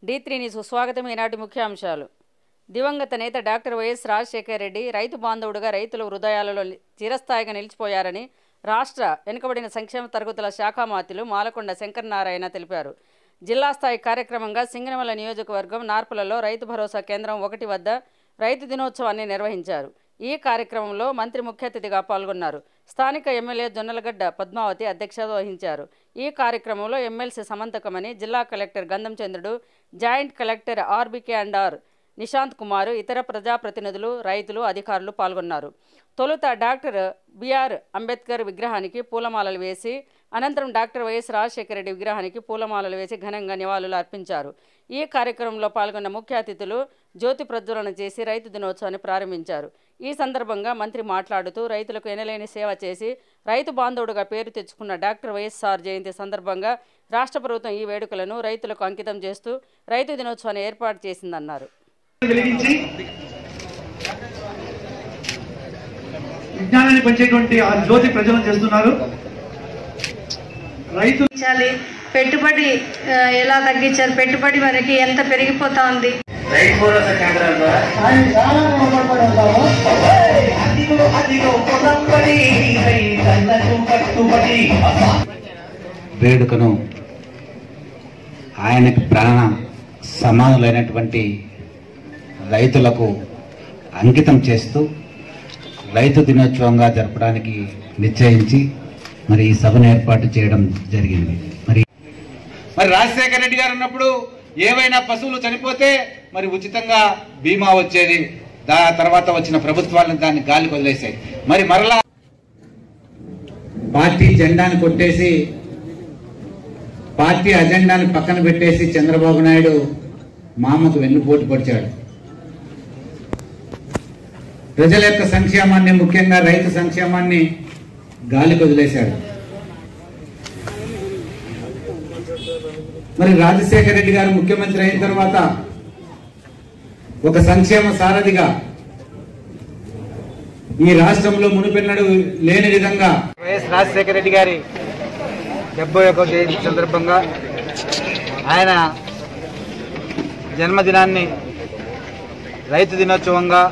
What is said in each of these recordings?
D three news స్వాగతం ఈనాటి ముఖ్యాంశాలు దివంగత నేత డాక్టర్ వైఎస్ రాజశేఖర రెడ్డి రైతు బాంధవుడుగా రైతుల హృదయాలలో లి- చిరస్థాయిగా నిలిచిపోయారని రాష్ట్ర వెనుకబడిన సంక్షేమ తరగతుల శాఖామాత్యులు మాలకొండ శంకరనారాయణ తెలిపారు జిల్లా స్థాయి కార్యక్రమంగా సింగనమల నియోజకవర్గం నార్పలలో రైతు భరోసా కేంద్రం ఒకటి వద్ద రైతు దినోత్సవాన్ని నిర్వహించారు ఈ కార్యక్రమంలో మంత్రి ముఖ్య అతిథిగా పాల్గొన్నారు స్థానిక ఎమ్మెల్యే జొన్నలగడ్డ పద్మావతి అధ్యక్షత వహించారు ఈ కార్యక్రమంలో ఎమ్మెల్సీ సమంతకమని జిల్లా collector Gandham Chandrudu joint collector RBK and R Nishant Kumar ఇతర ప్రజాప్రతినిధులు రైతులు అధికారులు పాల్గొన్నారు తొలుత డాక్టర్ బిఆర్ అంబేద్కర్ విగ్రహానికి పూలమాలలు వేసి అనంతరం డాక్టర్ వైఎస్ రాజశేఖర రెడ్డి విగ్రహానికి పూలమాలలు వేసి ఘనంగా నివాళులు అర్పించారు ఈ కార్యక్రమంలో పాల్గొన్న ముఖ్య అతిథులు జ్యోతి ప్రజ్వలన చేసి రైతు దినోత్సవాన్ని ప్రారంభించారు ఈ సందర్భంగా మంత్రి మాట్లాడుతూ రైతులకు ఎనలేని సేవ చేసి రైతు బాంధవుడుగా పేరు తెచ్చుకున్న డాక్టర్ వైఎస్ఆర్ జయంతి సందర్భంగా రాష్ట్ర ప్రభుత్వం ఈ వేడుకలను రైతులకు అంకితం చేస్తూ రైతు దినోత్సవాన్ని ఏర్పాటు చేసిందన్నారు వెలిగించి విజ్ఞానాన్ని పెంచేటువంటి ఆ జ్యోతి ప్రజలను చేస్తున్నారు రైతు తగ్గించాలి పెట్టుబడి ఆ, ఎలా తగ్గించాలి పెట్టుబడి మనకి ఎంత పెరిగిపోతా ఉంది రైతు భరోసా కేంద్రాల ద్వారా అదిగో అదిగో పొలంబడి రైతన్నకు కట్టుబడి వేడుకను ఆయనకి ప్రాణ సమానులైనటువంటి రైతులకు అంకితం చేస్తూ రైతు దినోత్సవంగా జరపడానికి నిశ్చయించి మరి ఈ సభను ఏర్పాటు చేయడం జరిగింది మరి మరి రాజశేఖర రెడ్డి గారు ఉన్నప్పుడు ఏవైనా పశువులు చనిపోతే మరి ఉచితంగా బీమా వచ్చేది దా తర్వాత వచ్చిన ప్రభుత్వాలను దాన్ని గాలికి వదిలేసాయి మరి మరలా పార్టీ జెండాను కొట్టేసి పార్టీ అజెండాని పక్కన పెట్టేసి చంద్రబాబు నాయుడు మామకు వెన్నుపోటు పొడిచాడు ప్రజల యొక్క సంక్షేమాన్ని ముఖ్యంగా రైతు సంక్షేమాన్ని గాలికి వదిలేశాడు మరి రాజశేఖర రెడ్డి గారు ముఖ్యమంత్రి అయిన తర్వాత ఒక సంక్షేమ సారథిగా ఈ రాష్ట్రంలో మునుపెన్నడు లేని విధంగా వైఎస్ రాజశేఖర రెడ్డి గారి డెబ్బై ఒక జయంతి సందర్భంగా ఆయన జన్మదినాన్ని రైతు దినోత్సవంగా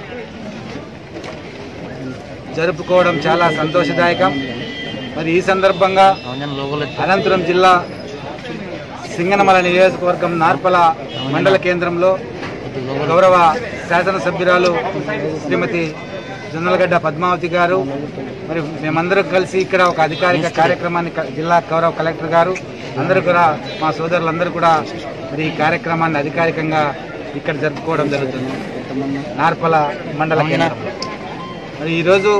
జరుపుకోవడం చాలా సంతోషదాయకం మరి ఈ సందర్భంగా అనంతపురం జిల్లా సింగనమల నియోజకవర్గం నార్పల మండల కేంద్రంలో గౌరవ శాసనసభ్యురాలు శ్రీమతి జొన్నలగడ్డ పద్మావతి గారు మరి మేమందరం కలిసి ఇక్కడ ఒక అధికారిక కార్యక్రమాన్ని క- జిల్లా గౌరవ కలెక్టర్ గారు అందరూ కూడా మా సోదరులందరూ కూడా మరి ఈ కార్యక్రమాన్ని అధికారికంగా ఇక్కడ జరుపుకోవడం జరుగుతుంది నార్పల మండల కేంద్రం మరి ఈరోజు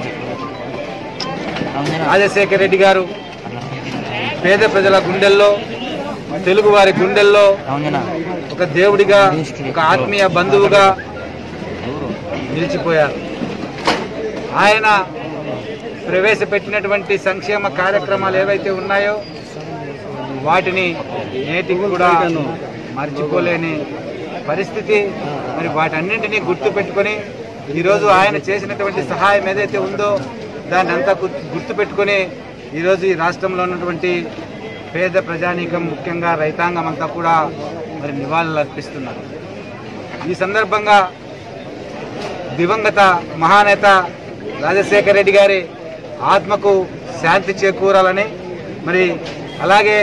రాజశేఖర రెడ్డి గారు పేద ప్రజల గుండెల్లో తెలుగు వారి గుండెల్లో ఒక దేవుడిగా ఒక ఆత్మీయ బంధువుగా నిలిచిపోయారు ఆయన ప్రవేశపెట్టినటువంటి సంక్షేమ కార్యక్రమాలు ఏవైతే ఉన్నాయో వాటిని నేటికి కూడా మర్చిపోలేని పరిస్థితి మరి వాటన్నింటినీ గుర్తు పెట్టుకొని ఈరోజు ఆయన చేసినటువంటి సహాయం ఏదైతే ఉందో దాన్ని అంతా గుర్తు గుర్తు పెట్టుకొని ఈరోజు ఈ రాష్ట్రంలో ఉన్నటువంటి పేద ప్రజానీకం ముఖ్యంగా రైతాంగం అంతా కూడా మరి నివాళులు అర్పిస్తున్నారు ఈ సందర్భంగా దివంగత మహానేత రాజశేఖర రెడ్డి గారి ఆత్మకు శాంతి చేకూరాలని మరి అలాగే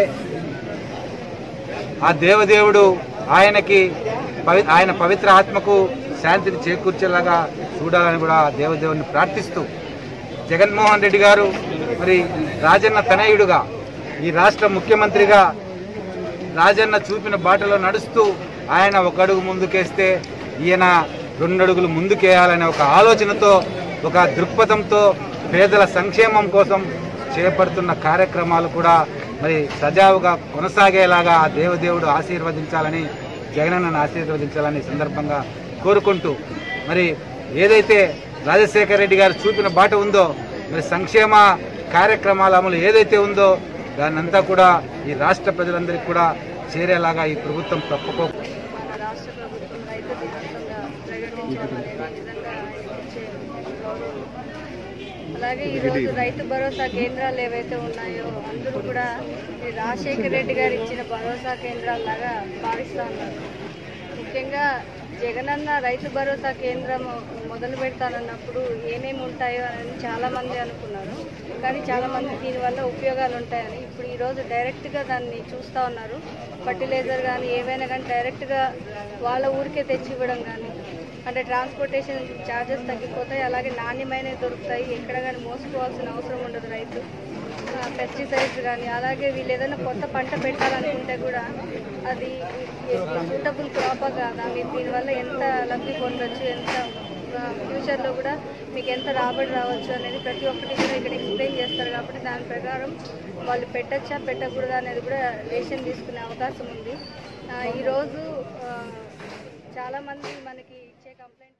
ఆ దేవదేవుడు ఆయనకి పవి ఆయన పవిత్ర ఆత్మకు శాంతిని చేకూర్చేలాగా చూడాలని కూడా ఆ దేవదేవుని ప్రార్థిస్తూ జగన్మోహన్ రెడ్డి గారు మరి రాజన్న తనయుడుగా ఈ రాష్ట్ర ముఖ్యమంత్రిగా రాజన్న చూపిన బాటలో నడుస్తూ ఆయన ఒక అడుగు ముందుకేస్తే ఈయన రెండు అడుగులు ముందుకేయాలనే ఒక ఆలోచనతో ఒక దృక్పథంతో పేదల సంక్షేమం కోసం చేపడుతున్న కార్యక్రమాలు కూడా మరి సజావుగా కొనసాగేలాగా ఆ దేవదేవుడు ఆశీర్వదించాలని జగనన్నను ఆశీర్వదించాలని ఈ సందర్భంగా కోరుకుంటూ మరి ఏదైతే రాజశేఖర రెడ్డి గారు చూపిన బాట ఉందో మరి సంక్షేమ కార్యక్రమాల అమలు ఏదైతే ఉందో దాన్నంతా కూడా ఈ రాష్ట్ర ప్రజలందరికీ కూడా చేరేలాగా ఈ ప్రభుత్వం తప్పుకో రాష్ట్ర ప్రభుత్వం రైతు దినోత్సవంగా ప్రకటించడం ఈ విధంగా ఇచ్చే అలాగే ఈరోజు రైతు భరోసా కేంద్రాలు ఏవైతే ఉన్నాయో అందరూ కూడా ఈ రాజశేఖర రెడ్డి గారు ఇచ్చిన భరోసా కేంద్రాల్లాగా భావిస్తూ ఉన్నారు ముఖ్యంగా జగనన్న రైతు భరోసా కేంద్రం మొదలు పెడతానన్నప్పుడు ఏమేమి ఉంటాయో అని చాలామంది అనుకున్నారు కానీ చాలామంది దీనివల్ల ఉపయోగాలు ఉంటాయని ఇప్పుడు ఈరోజు డైరెక్ట్గా దాన్ని చూస్తూ ఉన్నారు ఫర్టిలైజర్ కానీ ఏవైనా కానీ డైరెక్ట్గా వాళ్ళ ఊరికే తెచ్చి ఇవ్వడం కానీ అంటే ట్రాన్స్పోర్టేషన్ ఛార్జెస్ తగ్గిపోతాయి అలాగే నాణ్యమైనవి దొరుకుతాయి ఎక్కడ కానీ మోసుకోవాల్సిన అవసరం ఉండదు రైతు పెస్టిసైడ్స్ కానీ అలాగే వీళ్ళు ఏదైనా కొత్త పంట పెట్టాలనుకుంటే కూడా అది సూటబుల్ క్రాపా కాదా మీరు దీనివల్ల ఎంత లబ్ధి పొందొచ్చు ఎంత ఫ్యూచర్లో కూడా మీకు ఎంత రాబడి రావచ్చు అనేది ప్రతి ఒక్కటి కూడా ఇక్కడ ఎక్స్ప్లెయిన్ చేస్తారు కాబట్టి దాని ప్రకారం వాళ్ళు పెట్టచ్చా పెట్టకూడదా అనేది కూడా డెసిషన్ తీసుకునే అవకాశం ఉంది ఆ, ఈరోజు ఆ, చాలామంది మనకి ఇచ్చే కంప్లైంట్